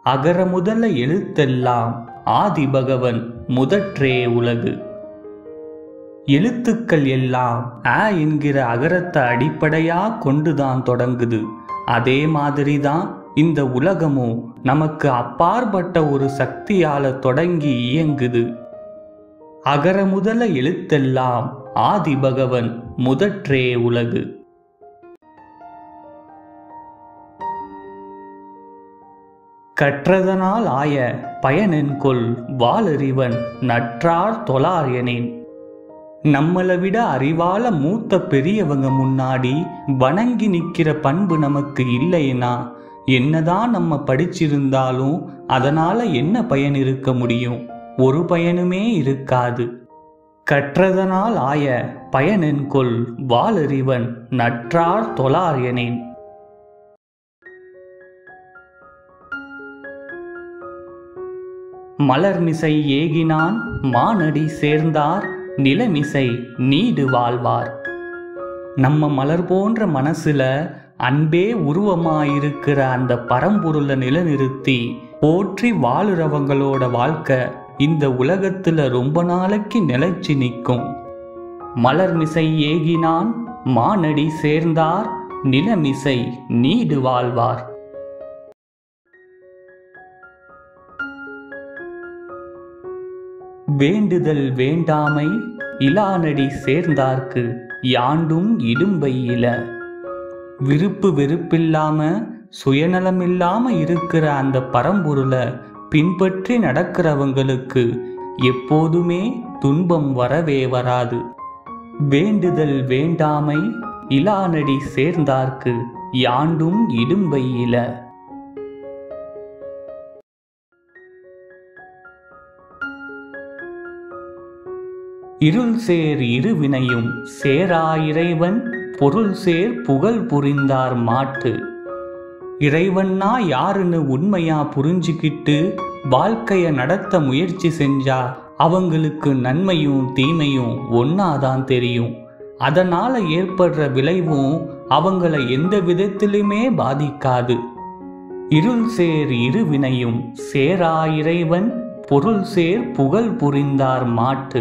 அகர முதல எழுத்தெல்லாம் ஆதிபகவன் முதற்றே உலகு எழுத்துக்கள் எல்லாம் ஆ என்கிற அகரத்தை அடிப்படையா கொண்டுதான் தொடங்குது அதே மாதிரிதான் இந்த உலகமும் நமக்கு அப்பாற்பட்ட ஒரு சக்தியால தொடங்கி இயங்குது அகர முதல எழுத்தெல்லாம் ஆதிபகவன் முதற்றே உலகு கற்றதனால் ஆய பயனென்கொள் வாளறிவன் நற்றார் தொழார் எனேன் நம்மளை விட அறிவால மூத்த பெரியவங்க முன்னாடி வணங்கி நிக்கிற பண்பு நமக்கு இல்லைன்னா என்னதான் நம்ம படிச்சிருந்தாலும் அதனால என்ன பயன் இருக்க முடியும் ஒரு பயனுமே இருக்காது கற்றதனால் ஆய பயனென்கொள் வாளறிவன் நற்றார் தொழார் எனேன் மலர்மிசை ஏகினான் மானடி சேர்ந்தார் நிலமிசை நீடு வாழ்வார் நம்ம மலர் போன்ற மனசுல அன்பே உருவமாயிருக்கிற அந்த பரம்பொருளை நிலநிறுத்தி போற்றி வாழுறவங்களோட வாழ்க்கை இந்த உலகத்துல ரொம்ப நாளைக்கு நிலைச்சு நிற்கும் மலர்மிசை ஏகினான் மானடி சேர்ந்தார் நிலமிசை நீடு வாழ்வார் வேண்டுதல் வேண்டாமை இலானடி சேர்ந்தார்க்கு யாண்டும் இடும்பை இல விருப்பு வெறுப்பில்லாம சுயநலமில்லாம இருக்கிற அந்த பரம்பொருளை பின்பற்றி நடக்கிறவங்களுக்கு எப்போதுமே துன்பம் வரவே வராது வேண்டுதல் வேண்டாமை இலானடி சேர்ந்தார்க்கு யாண்டும் இடும்பை இல இருள் சேர் இருவினையும் சேரா இறைவன் பொருள் சேர் புகழ் புரிந்தார் மாட்டு இறைவன்னா யாருன்னு உண்மையா புரிஞ்சுக்கிட்டு வாழ்க்கைய நடத்த முயற்சி செஞ்சா அவங்களுக்கு நன்மையும் தீமையும் ஒன்னாதான் தெரியும் அதனால ஏற்படுற விளைவும் அவங்கள எந்த விதத்திலுமே பாதிக்காது இருள் சேர் இருவினையும் சேரா இறைவன் பொருள் சேர் புகழ் புரிந்தார் மாட்டு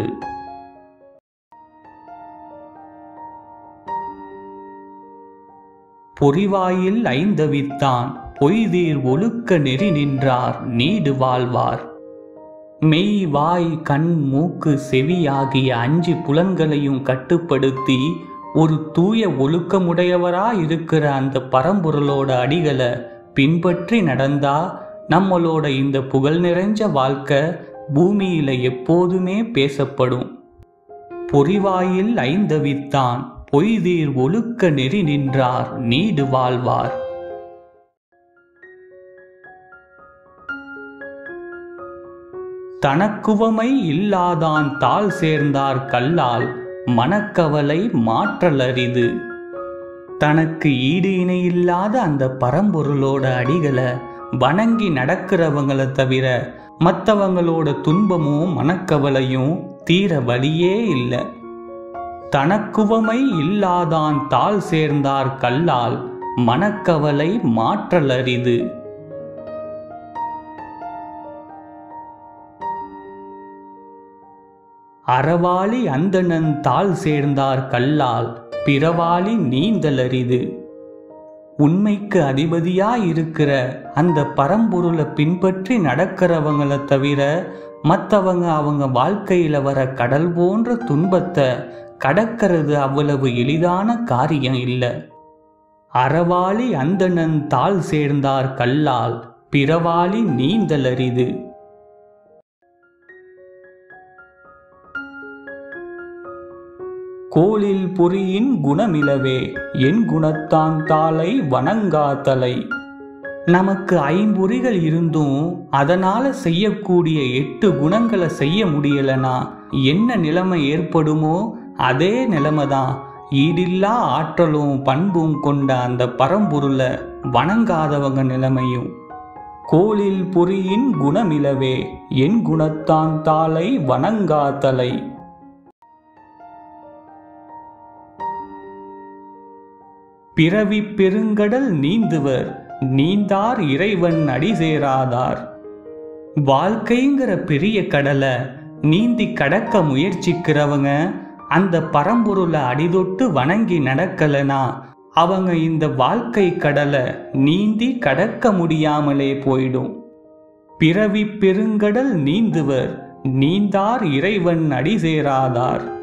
பொறிவாயில் ஐந்தவித்தான் பொய்தீர் ஒழுக்க நெறி நின்றார் நீடு வாழ்வார் மெய் வாய் கண் மூக்கு செவி ஆகிய அஞ்சு புலன்களையும் கட்டுப்படுத்தி ஒரு தூய ஒழுக்கமுடையவரா இருக்கிற அந்த பரம்பொருளோட அடிகளை பின்பற்றி நடந்தா நம்மளோட இந்த புகழ் நிறைஞ்ச வாழ்க்கை பூமியில எப்போதுமே பேசப்படும் பொறிவாயில் ஐந்தவித்தான் பொய்தீர் ஒழுக்க நெறி நின்றார் நீடு வாழ்வார் தனக்குவமை இல்லாதான் தாள் சேர்ந்தார் கல்லால் மனக்கவலை மாற்றலரிது தனக்கு ஈடு இணையில்லாத அந்த பரம்பொருளோட அடிகளை வணங்கி நடக்கிறவங்களை தவிர மற்றவங்களோட துன்பமும் மனக்கவலையும் தீர வழியே இல்லை தனக்குவமை இல்லாதான் தாள் சேர்ந்தார் கல்லால் மனக்கவலை மாற்றலரிது அறவாளி அந்தணன் தாள் சேர்ந்தார் கல்லால் பிறவாளி நீந்தலரிது உண்மைக்கு அதிபதியாயிருக்கிற அந்த பரம்பொருளை பின்பற்றி நடக்கிறவங்களை தவிர மற்றவங்க அவங்க வாழ்க்கையில வர கடல் போன்ற துன்பத்தை கடக்கிறது அவ்வளவு எளிதான காரியம் இல்லை அறவாளி அந்தணன் தாள் சேர்ந்தார் கல்லால் பிறவாளி நீந்தலரிது கோளில் பொறியின் குணமிலவே என் குணத்தான் தாளை வணங்காத்தலை நமக்கு ஐம்பொறிகள் இருந்தும் அதனால செய்யக்கூடிய எட்டு குணங்களை செய்ய முடியலனா என்ன நிலைமை ஏற்படுமோ அதே நிலைமை தான் ஈடில்லா ஆற்றலும் பண்பும் கொண்ட அந்த பரம்பொருளை வணங்காதவங்க நிலைமையும் கோளில் பொறியின் குணமிலவே என் குணத்தான் தாளை வணங்காத்தலை பிறவி பெருங்கடல் நீந்துவர் நீந்தார் இறைவன் அடி சேராதார் வாழ்க்கைங்கிற பெரிய கடலை நீந்தி கடக்க முயற்சிக்கிறவங்க அந்த பரம்பொருளை அடிதொட்டு வணங்கி நடக்கலனா அவங்க இந்த வாழ்க்கை கடலை நீந்தி கடக்க முடியாமலே போயிடும் பிறவி பெருங்கடல் நீந்துவர் நீந்தார் இறைவன் அடி சேராதார்